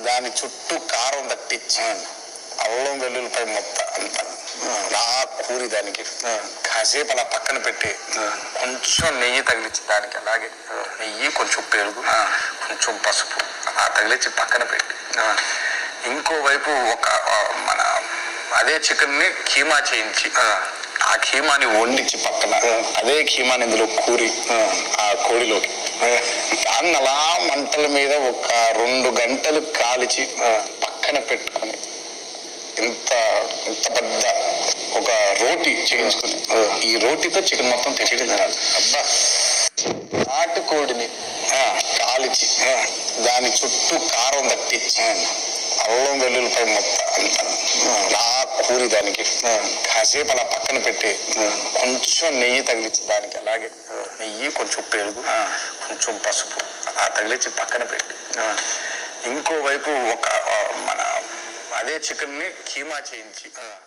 దాని చుట్టూ కారం తట్టించి అల్లం వెల్లుల్లిపై మొత్తం అంత అలా కూరి దానికి కాసేపు అలా పక్కన పెట్టి కొంచెం నెయ్యి తగిలించి దానికి అలాగే నెయ్యి కొంచెం పెరుగు కొంచెం పసుపు అలా తగిలించి పక్కన పెట్టి ఇంకోవైపు ఒక ఆ, మన అదే చికెన్ ని కీమా చేయించి ఆ కీమాని వండించి పక్కన అదే కీమాని ఇందులో కూరి ఆ కోడిలోకి దాన్ని అలా మంటల మీద ఒక రెండు గంటలు కాల్చి పక్కన పెట్టుకొని ఇంత ఇంత పెద్ద ఒక రోటీ చేయించుకుని ఈ రోటీతో చికెన్ మొత్తం తెచ్చి తినాలి అబ్బా నాటుకోడిని కాల్చి దాని చుట్టూ కారం తట్టించి అల్లం వెల్లుల్లిపై మొత్తం అంత అలా కూరి దానికి కాసేపు అలా పక్కన పెట్టి కొంచెం నెయ్యి తగిలించి దానికి అలాగే నెయ్యి కొంచెం పెరుగు కొంచెం పసుపు అలా తగిలించి పక్కన పెట్టి ఇంకోవైపు ఒక ఆ, మన అదే చికెన్ ని కీమా చేయించి